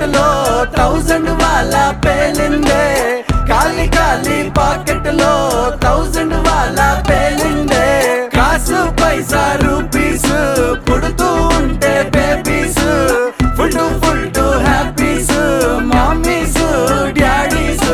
pocket లో thousand వాళ్ళ పేలిందే ఖాళీ ఖాళీ పాకెట్ లో థౌజండ్ వాళ్ళ పేలిందే కాసు పైసా రూపీస్ పుడుతూ ఉంటే babies full to full to happies mummies daddies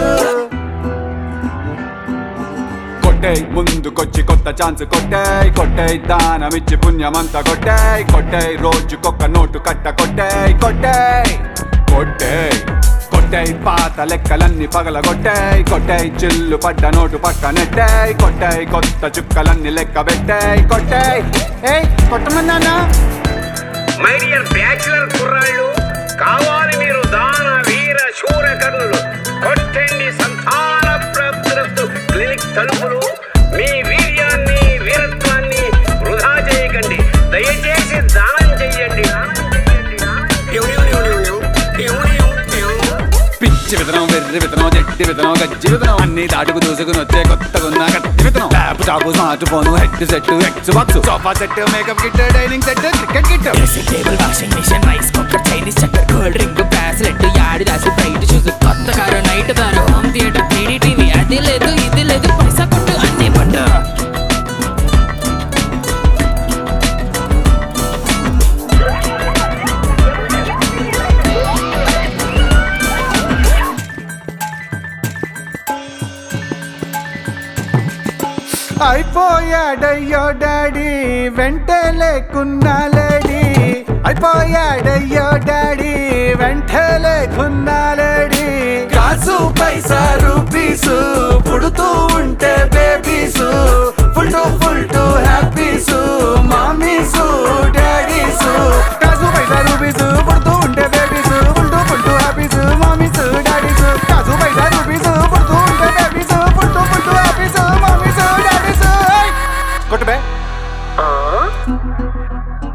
కొట్టేయ్ ముందుకొచ్చి కొత్త ఛాన్స్ కొట్టేయ్ కొట్టేయ్ దానమిచ్చి పుణ్యమంతా కొట్టేయ్ కొట్టేయ్ రోజుకొక్క నోటు కట్ట కొట్టేయ్ కొట్టేయ్ కొట్టేయ్ కొట్టేయ్ పాత లెక్కలన్నీ పగల కొట్టేయ్ కొట్టేయ్ చిల్లు పడ్డ నోటు పక్క నెట్టేయ్ కొట్టేయ్ కొత్త చుక్కలన్నీ లెక్క పెట్టేయ్ కొట్టేయ్ ఏయ్ కొట్టమన్నానా మై డియర్ బ్యాచులర్ కుర్రాళ్ళు కావాలి మీరు దాన వీర శూర కర్ణులు కొట్టండి సంతాన ప్రవృత్తు క్లినిక్ తలుపులు మీ వీర్యాన్ని వీరత్వాన్ని వృధా చేయకండి దయచేసి దానం చెయ్యండి పిచ్చి విత్తనం వెర్రి విత్తనం జట్టి విత్తనం గజ్జి విత్తనం అన్ని దాటుకు దూసుకుని వచ్చే కొత్తగున్న కట్టి విత్తనం laptop smartphone headset Xbox sofa set makeup kit dining set cricket kit AC table washing machine rice cooker Chinese చక్కర్ కూల్ డ్రింక్ బ్రాస్లెట్ యాడి రాసి బయట షూస్ కొత్త car night car home theatre three TV అది లేదు ఇది లేదు పైసా కొట్టు అన్ని పట్టు అయిపోయాడయ్యో డాడీ వెంటే లేకున్నా లేడీ అయిపోయాడయ్యో డాడీ వెంటే లేకున్నా లేడీ కాసు పైసా రూపీస్ పుడుతూ ఉంటే babies full to full to happies mummies daddies కాసు పైసా రూపీస్ పుడుతూ ఉంటే babies full to full to happies mummies daddies కాసు పైసా రూపీస్ పుడుతూ ఉంటే babies full to full to happies mummies daddies కొట్టు బే